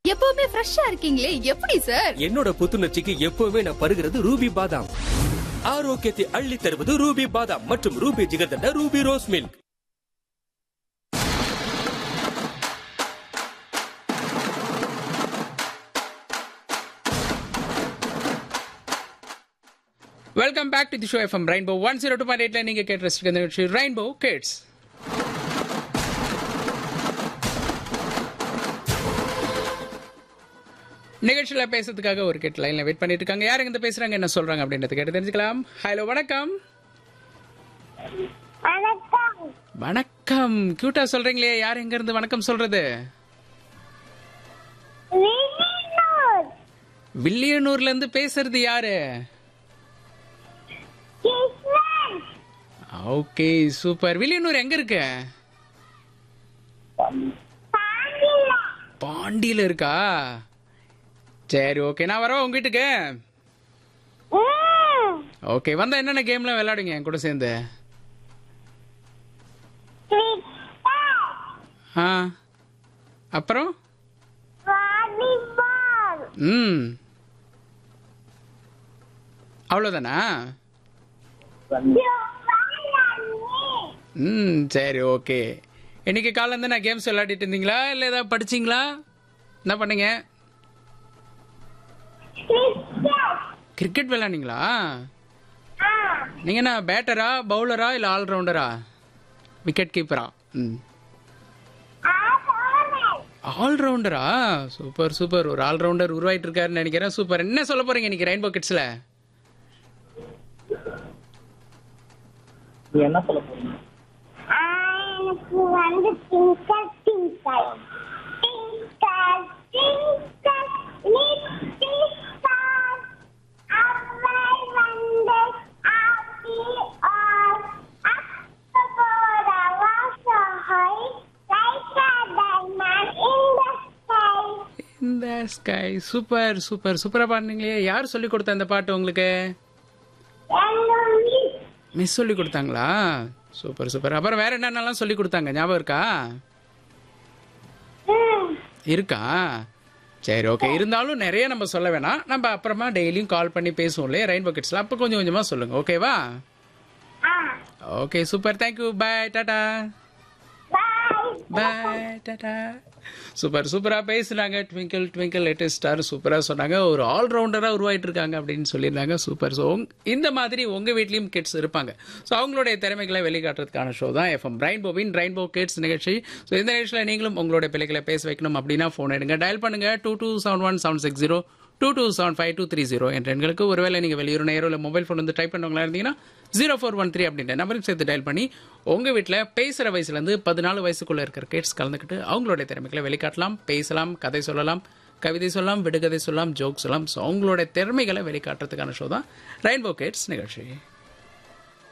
எப்பவுமே ஃப்ரெஷ்ஷா இருக்கீங்களே எப்படி சார் என்னோட புத்துணர்ச்சிக்கு எப்பவுமே நான் பருகிறது ரூபி பாதாம் ஆரோக்கியத்தை அள்ளி தருவது ரூபி பாதாம் மற்றும் Ruby jigarthanda Ruby rose milk welcome back to the show FM rainbow one zero two point எயிட்ல நீங்க கேட்டு ரசிக்க நிகழ்ச்சி ரெயின்போ கிட்ஸ் நிகழ்ச்சியில் பேசுறதுக்காக ஒரு கேட் லைன்ல வெயிட் பண்ணிட்டு இருக்காங்க யாருங்க இருந்து பேசுறாங்க என்ன சொல்றாங்க அப்படின்றது கேட்டு தெரிஞ்சுக்கலாம் ஹலோ வணக்கம் வணக்கம் வணக்கம் கியூட்டா சொல்றீங்களே யார் எங்க இருந்து வணக்கம் சொல்றது வில்லியனூர் வில்லியனூர்ல இருந்து பேசுறது யாரு கிருஷ்ணன் ஓகே சூப்பர் வில்லியனூர் எங்க இருக்கு பாண்டில பாண்டியில இருக்கா சரி ஓகே நான் வரவா உங்க வீட்டுக்கு ம் ஓகே வந்தா என்னென்ன கேம்லாம் விளையாடுங்க என் கூட சேர்ந்து கிரிக்கெட் ஆ அப்புறம் வாலிபால் ம் அவ்வளோதானா ம் சரி ஓகே இன்னைக்கு காலைல இருந்து நான் கேம்ஸ் விளையாடிட்டு இருந்தீங்களா இல்லை ஏதாவது படிச்சீங்களா என்ன பண்ணீங்க கிரிக்கெட் கிரிக்கெட் விளையாண்டீங்களா ஆ நீங்கள் என்ன பேட்டரா பவுலரா இல்லை ஆல்ரவுண்டரா விக்கெட் கீப்பரா ம் ஆசோனல் ஆல்ரவுண்டரா சூப்பர் சூப்பர் ஒரு ஆல்ரவுண்டர் உருவாயிட்டு இருக்காருன்னு நினைக்கிறேன் சூப்பர் என்ன சொல்ல போறீங்க இன்னைக்கு ரெயின்போ கிட்ஸ்ல நீ என்ன சொல்ல போறீங்க ஆ, எனக்கு வந்து twinkle twinkle twinkle twinkle little star அவை வந்து ஆப்பி ஆர் அக்டோபர் வாச high like a diamond in the sky இந்த ஸ்கை சூப்பர் சூப்பர் சூப்பரா பாடுனீங்களே யார் சொல்லி கொடுத்த அந்த பாட்டு உங்களுக்கு எல்லோரும் மிஸ் சொல்லி கொடுத்தாங்களா சூப்பர் சூப்பர் அப்புறம் வேற என்னென்னலாம் சொல்லி கொடுத்தாங்க ஞாபகம் இருக்கா ம் இருக்கா சரி ஓகே இருந்தாலும் நிறைய நம்ம சொல்ல வேணாம் நம்ம அப்புறமா டெய்லியும் கால் பண்ணி பேசுவோம் இல்லையா ரெயின்போ கிட்ஸ்ல அப்போ கொஞ்சம் கொஞ்சமா சொல்லுங்க ஓகேவா ஆ okay super thank you bye tata bye bye tata super சூப்பரா பேசுனாங்க ட்விங்கிள் ட்விங்கிள் லேட்டஸ்ட் ஸ்டார் சூப்பரா சொன்னாங்க ஒரு ஆல்ரவுண்டரா உருவாயிட்டு இருக்காங்க அப்படின்னு சொல்லியிருந்தாங்க சூப்பர் ஸோ இந்த மாதிரி உங்க வீட்லயும் கிட்ஸ் இருப்பாங்க ஸோ அவங்களுடைய திறமைகளை வெளிக்காட்டுறதுக்கான ஷோ தான் எஃப்எம் ரெயின்போ வின் ரெயின்போ கிட்ஸ் நிகழ்ச்சி ஸோ இந்த நிகழ்ச்சியில் நீங்களும் உங்களுடைய பிள்ளைகளை பேச வைக்கணும் அப்படின்னா ஃபோன் எடுங்க டயல் பண்ணுங்க two two seven one seven six zero two two seven five two three zero என்ற எண்களுக்கு ஒருவேளை நீங்கள் வெளியூர் நேரோ இல்லை மொபைல் ஃபோன் வந்து டைப் பண்ணவங்களா இருந்தீங்கன்னா ஜீரோ ஃபோர் ஒன் த்ரீ அப்படின்ற நம்பரையும் சேர்த்து டயல் பண்ணி உங்கள் வீட்டில் பேசுகிற வயசுலேருந்து பதினாலு வயசுக்குள்ளே இருக்கிற கிட்ஸ் கலந்துக்கிட்டு அவங்களுடைய திறமைகளை வெளிக்காட்டலாம் பேசலாம் கதை சொல்லலாம் கவிதை சொல்லலாம் விடுகதை சொல்லலாம் ஜோக் சொல்லலாம் ஸோ அவங்களுடைய திறமைகளை வெளிக்காட்டுறதுக்கான ஷோ தான் ரெயின்போ கிட்ஸ் நிகழ்ச்சி